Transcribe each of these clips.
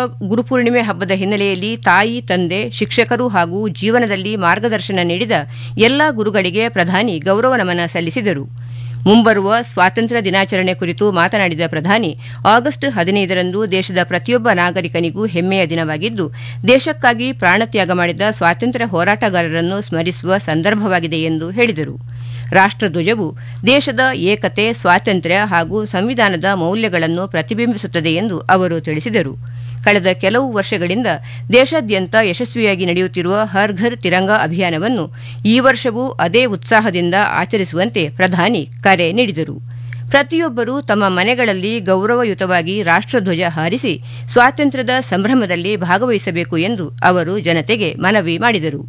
ಗುರುಪೂರ್ಣಿಮೆ ಹಬ್ಬದ ಹಿನ್ನೆಲೆಯಲ್ಲಿ ತಾಯಿ ತಂದೆ ಶಿಕ್ಷಕರು ಹಾಗೂ ಜೀವನದಲ್ಲಿ ಮಾರ್ಗದರ್ಶನ ನೀಡಿದ ಎಲ್ಲಾ ಗುರುಗಳಿಗೆ ಪ್ರಧಾನಿ ಗೌರವ ನಮನ ಸಲ್ಲಿಸಿದರು ಮುಂಬರುವ ಸ್ವಾತಂತ್ರ್ಯ ದಿನಾಚರಣೆ ಕುರಿತು ಮಾತನಾಡಿದ ಪ್ರಧಾನಿ ಆಗಸ್ಟ್ ಹದಿನೈದರಂದು ದೇಶದ ಪ್ರತಿಯೊಬ್ಬ ನಾಗರಿಕನಿಗೂ ಹೆಮ್ಮೆಯ ದಿನವಾಗಿದ್ದು ದೇಶಕ್ಕಾಗಿ ಪ್ರಾಣತ್ಯಾಗ ಮಾಡಿದ ಸ್ವಾತಂತ್ರ್ಯ ಹೋರಾಟಗಾರರನ್ನು ಸ್ಮರಿಸುವ ಸಂದರ್ಭವಾಗಿದೆ ಎಂದು ಹೇಳಿದರು ರಾಷ್ಟಧ್ವಜವು ದೇಶದ ಏಕತೆ ಸ್ವಾತಂತ್ರ್ಯ ಹಾಗೂ ಸಂವಿಧಾನದ ಮೌಲ್ಯಗಳನ್ನು ಪ್ರತಿಬಿಂಬಿಸುತ್ತದೆ ಎಂದು ಅವರು ತಿಳಿಸಿದರು ಕಳೆದ ಕೆಲವು ವರ್ಷಗಳಿಂದ ದೇಶಾದ್ಯಂತ ಯಶಸ್ವಿಯಾಗಿ ನಡೆಯುತ್ತಿರುವ ಹರ್ ಘರ್ ತಿರಂಗ ಅಭಿಯಾನವನ್ನು ಈ ವರ್ಷವೂ ಅದೇ ಉತ್ಸಾಹದಿಂದ ಆಚರಿಸುವಂತೆ ಪ್ರಧಾನಿ ಕರೆ ನೀಡಿದರು ಪ್ರತಿಯೊಬ್ಬರೂ ತಮ್ಮ ಮನೆಗಳಲ್ಲಿ ಗೌರವಯುತವಾಗಿ ರಾಷ್ಟಧ್ವಜ ಹಾರಿಸಿ ಸ್ವಾತಂತ್ರ್ಯದ ಸಂಭ್ರಮದಲ್ಲಿ ಭಾಗವಹಿಸಬೇಕು ಎಂದು ಅವರು ಜನತೆಗೆ ಮನವಿ ಮಾಡಿದರು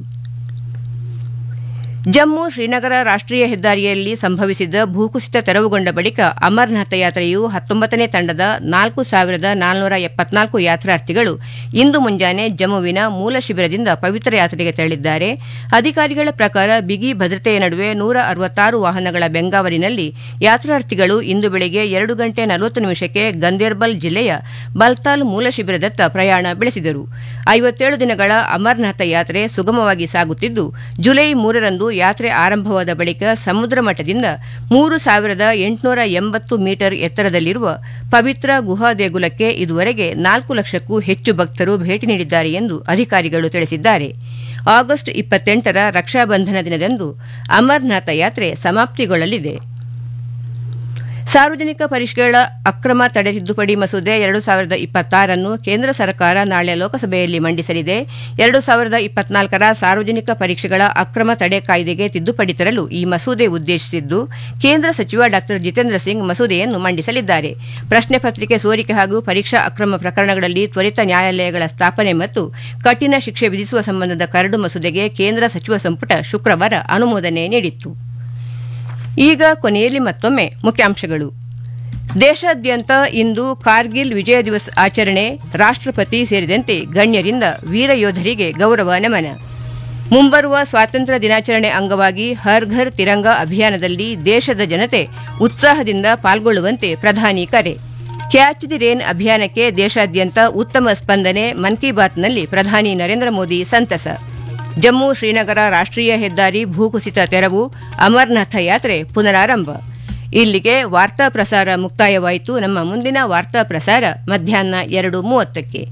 ಜಮ್ಮು ಶ್ರೀನಗರ ರಾಷ್ಟೀಯ ಹೆದ್ದಾರಿಯಲ್ಲಿ ಸಂಭವಿಸಿದ ಭೂಕುಸಿತ ತೆರವುಗೊಂಡ ಬಳಿಕ ಅಮರನಾಥ ಯಾತ್ರೆಯು ಹತ್ತೊಂಬತ್ತನೇ ತಂಡದ ನಾಲ್ಕು ಸಾವಿರದ ನಾಲ್ನೂರ ಎಪ್ಪತ್ನಾಲ್ಕು ಯಾತ್ರಾರ್ಥಿಗಳು ಇಂದು ಮುಂಜಾನೆ ಜಮ್ಮುವಿನ ಮೂಲ ಶಿಬಿರದಿಂದ ಪವಿತ್ರ ಯಾತ್ರೆಗೆ ತೆರಳಿದ್ದಾರೆ ಅಧಿಕಾರಿಗಳ ಪ್ರಕಾರ ಬಿಗಿ ಭದ್ರತೆಯ ನಡುವೆ ನೂರ ಅರವತ್ತಾರು ವಾಹನಗಳ ಬೆಂಗಾವಲಿನಲ್ಲಿ ಯಾತ್ರಾರ್ಥಿಗಳು ಇಂದು ಬೆಳಗ್ಗೆ ಎರಡು ಗಂಟೆ ನಲವತ್ತು ನಿಮಿಷಕ್ಕೆ ಗಂದೇರ್ಬಲ್ ಜಿಲ್ಲೆಯ ಬಲ್ತಾಲ್ ಮೂಲ ಶಿಬಿರದತ್ತ ಪ್ರಯಾಣ ಬೆಳೆಸಿದರು ಐವತ್ತೇಳು ದಿನಗಳ ಅಮರನಾಥ ಯಾತ್ರೆ ಸುಗಮವಾಗಿ ಸಾಗುತ್ತಿದ್ದು ಜುಲೈ ಮೂರರಂದು ಯಾತ್ರೆ ಆರಂಭವಾದ ಬಳಿಕ ಸಮುದ್ರ ಮಟ್ಟದಿಂದ ಮೂರು ಸಾವಿರದ ಎಂಟುನೂರ ಎಂಬತ್ತು ಮೀಟರ್ ಎತ್ತರದಲ್ಲಿರುವ ಪವಿತ್ರ ಗುಹಾ ದೇಗುಲಕ್ಕೆ ಇದುವರೆಗೆ ನಾಲ್ಕು ಲಕ್ಷಕ್ಕೂ ಹೆಚ್ಚು ಭಕ್ತರು ಭೇಟಿ ನೀಡಿದ್ದಾರೆ ಎಂದು ಅಧಿಕಾರಿಗಳು ತಿಳಿಸಿದ್ದಾರೆ ಆಗಸ್ಟ್ ಇಪ್ಪತ್ತೆಂಟರ ರಕ್ಷಾಬಂಧನ ದಿನದಂದು ಅಮರನಾಥ ಯಾತ್ರೆ ಸಮಾಪ್ತಿಗೊಳ್ಳಲಿದೆ ಸಾರ್ವಜನಿಕ ಪರಿಷ್ಕರಣ ಅಕ್ರಮ ತಡೆ ತಿದ್ದುಪಡಿ ಮಸೂದೆ ಎರಡು ಸಾವಿರದ ಇಪ್ಪತ್ತಾರನ್ನು ಕೇಂದ್ರ ಸರ್ಕಾರ ನಾಳೆ ಲೋಕಸಭೆಯಲ್ಲಿ ಮಂಡಿಸಲಿದೆ ಎರಡು ಸಾವಿರದ ಇಪ್ಪತ್ನಾಲ್ಕರ ಸಾರ್ವಜನಿಕ ಪರೀಕ್ಷೆಗಳ ಅಕ್ರಮ ತಡೆ ಕಾಯ್ದೆಗೆ ತಿದ್ದುಪಡಿ ತರಲು ಈ ಮಸೂದೆ ಉದ್ದೇಶಿಸಿದ್ದು ಕೇಂದ್ರ ಸಚಿವ ಡಾ ಜಿತೇಂದ್ರ ಸಿಂಗ್ ಮಸೂದೆಯನ್ನು ಮಂಡಿಸಲಿದ್ದಾರೆ ಪ್ರಶ್ನೆ ಪತ್ರಿಕೆ ಸೋರಿಕೆ ಹಾಗೂ ಪರೀಕ್ಷಾ ಅಕ್ರಮ ಪ್ರಕರಣಗಳಲ್ಲಿ ತ್ವರಿತ ನ್ಯಾಯಾಲಯಗಳ ಸ್ಥಾಪನೆ ಮತ್ತು ಕಠಿಣ ಶಿಕ್ಷೆ ವಿಧಿಸುವ ಸಂಬಂಧದ ಕರಡು ಮಸೂದೆಗೆ ಕೇಂದ್ರ ಸಚಿವ ಸಂಪುಟ ಶುಕ್ರವಾರ ಅನುಮೋದನೆ ನೀಡಿತ್ತು ಈಗ ಕೊನೆಯಲ್ಲಿ ಮತ್ತೊಮ್ಮೆ ಮುಖ್ಯಾಂಶಗಳು ದೇಶಾದ್ಯಂತ ಇಂದು ಕಾರ್ಗಿಲ್ ವಿಜಯ ದಿವಸ್ ಆಚರಣೆ ರಾಷ್ಟ್ರಪತಿ ಸೇರಿದಂತೆ ಗಣ್ಯರಿಂದ ವೀರ ಯೋಧರಿಗೆ ಗೌರವ ನಮನ ಮುಂಬರುವ ಸ್ವಾತಂತ್ರ್ಯ ದಿನಾಚರಣೆ ಅಂಗವಾಗಿ ಹರ್ ಘರ್ ತಿರಂಗ ಅಭಿಯಾನದಲ್ಲಿ ದೇಶದ ಜನತೆ ಉತ್ಸಾಹದಿಂದ ಪಾಲ್ಗೊಳ್ಳುವಂತೆ ಪ್ರಧಾನಿ ಕರೆ ಕ್ಯಾಚ್ ದಿ ರೇನ್ ಅಭಿಯಾನಕ್ಕೆ ದೇಶಾದ್ಯಂತ ಉತ್ತಮ ಸ್ಪಂದನೆ ಮನ್ ಕಿ ಬಾತ್ನಲ್ಲಿ ಪ್ರಧಾನಿ ನರೇಂದ್ರ ಮೋದಿ ಸಂತಸ ಜಮ್ಮು ಶ್ರೀನಗರ ರಾಷ್ಟ್ರೀಯ ಹೆದ್ದಾರಿ ಭೂಕುಸಿತ ತೆರವು ಅಮರನಾಥ ಯಾತ್ರೆ ಪುನರಾರಂಭ ಇಲ್ಲಿಗೆ ವಾರ್ತಾ ಪ್ರಸಾರ ಮುಕ್ತಾಯವಾಯಿತು ನಮ್ಮ ಮುಂದಿನ ವಾರ್ತಾ ಪ್ರಸಾರ ಮಧ್ಯಾಹ್ನ ಎರಡು ಮೂವತ್ತಕ್ಕೆ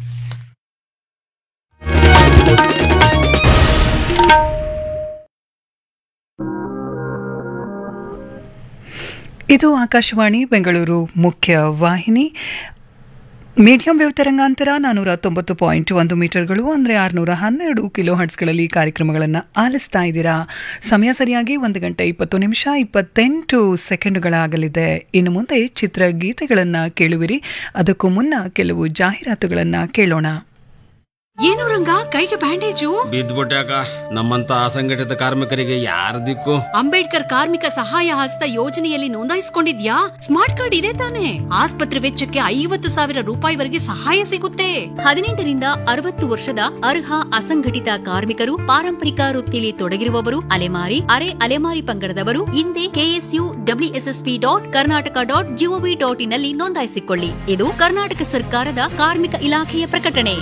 ಇದು ಆಕಾಶವಾಣಿ ಬೆಂಗಳೂರು ಮುಖ್ಯ ವಾಹಿನಿ ಮೀಡಿಯಂ ವೇವ್ ತರಂಗಾಂತರ ನಾನೂರ ತೊಂಬತ್ತು ಪಾಯಿಂಟ್ ಒಂದು ಮೀಟರ್ಗಳು ಅಂದರೆ ಆರುನೂರ ಹನ್ನೆರಡು ಕಿಲೋ ಹರ್ಟ್ಸ್ಗಳಲ್ಲಿ ಕಾರ್ಯಕ್ರಮಗಳನ್ನು ಆಲಿಸ್ತಾ ಇದ್ದೀರಾ ಸಮಯ ಸರಿಯಾಗಿ ಒಂದು ಗಂಟೆ ಇಪ್ಪತ್ತು ನಿಮಿಷ ಇಪ್ಪತ್ತೆಂಟು ಸೆಕೆಂಡುಗಳಾಗಲಿದೆ ಇನ್ನು ಮುಂದೆ ಚಿತ್ರಗೀತೆಗಳನ್ನು ಕೇಳುವಿರಿ ಅದಕ್ಕೂ ಮುನ್ನ ಕೆಲವು ಜಾಹೀರಾತುಗಳನ್ನು ಕೇಳೋಣ ಏನು ರಂಗ ಕೈಗೆ ಬ್ಯಾಂಡೇಜು ಬಿದ್ದ್ಬಿಟ್ಯಾಕ ನಮ್ಮಂತ ಅಸಂಘಟಿತ ಕಾರ್ಮಿಕರಿಗೆ ಯಾರ ದಿಕ್ಕು ಅಂಬೇಡ್ಕರ್ ಕಾರ್ಮಿಕ ಸಹಾಯ ಹಸ್ತ ಯೋಜನೆಯಲ್ಲಿ ನೋಂದಾಯಿಸಿಕೊಂಡಿದ್ಯಾ ಸ್ಮಾರ್ಟ್ ಕಾರ್ಡ್ ಇದೆ ತಾನೆ ಆಸ್ಪತ್ರೆ ವೆಚ್ಚಕ್ಕೆ ಐವತ್ತು ಸಾವಿರ ರೂಪಾಯಿವರೆಗೆ ಸಹಾಯ ಸಿಗುತ್ತೆ ಹದಿನೆಂಟರಿಂದ ಅರವತ್ತು ವರ್ಷದ ಅರ್ಹ ಅಸಂಘಟಿತ ಕಾರ್ಮಿಕರು ಪಾರಂಪರಿಕ ವೃತ್ತಿಯಲ್ಲಿ ತೊಡಗಿರುವವರು ಅಲೆಮಾರಿ ಅರೆ ಅಲೆಮಾರಿ ಪಂಗಡದವರು ಹಿಂದೆ KSU WSSP dot Karnataka dot GOV dot in ನಲ್ಲಿ ನೋಂದಾಯಿಸಿಕೊಳ್ಳಿ ಇದು ಕರ್ನಾಟಕ ಸರ್ಕಾರದ ಕಾರ್ಮಿಕ ಇಲಾಖೆಯ ಪ್ರಕಟಣೆ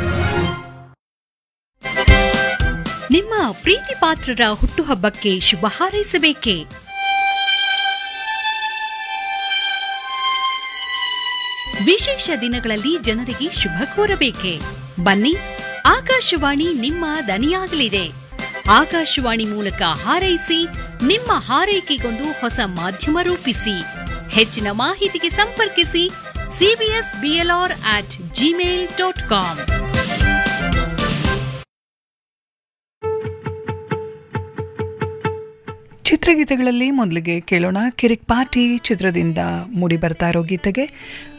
ನಿಮ್ಮ ಪ್ರೀತಿ ಪಾತ್ರರ ಹುಟ್ಟುಹಬ್ಬಕ್ಕೆ ಶುಭ ಹಾರೈಸಬೇಕೇ ವಿಶೇಷ ದಿನಗಳಲ್ಲಿ ಜನರಿಗೆ ಶುಭ ಕೋರಬೇಕೆ ಬನ್ನಿ ಆಕಾಶವಾಣಿ ನಿಮ್ಮ ದನಿಯಾಗಲಿದೆ ಆಕಾಶವಾಣಿ ಮೂಲಕ ಹಾರೈಸಿ ನಿಮ್ಮ ಹಾರೈಕೆಗೊಂದು ಹೊಸ ಮಾಧ್ಯಮ ರೂಪಿಸಿ ಹೆಚ್ಚಿನ ಮಾಹಿತಿಗೆ ಸಂಪರ್ಕಿಸಿ CBS BLR at Gmail dot com ಚಿತ್ರಗೀತೆಗಳಲ್ಲಿ ಮೊದಲಿಗೆ ಕೇಳೋಣ ಕಿರಿಕ್ ಪಾಟಿ ಚಿತ್ರದಿಂದ ಮೂಡಿ ಬರ್ತಾ ಇರೋ ಗೀತೆಗೆ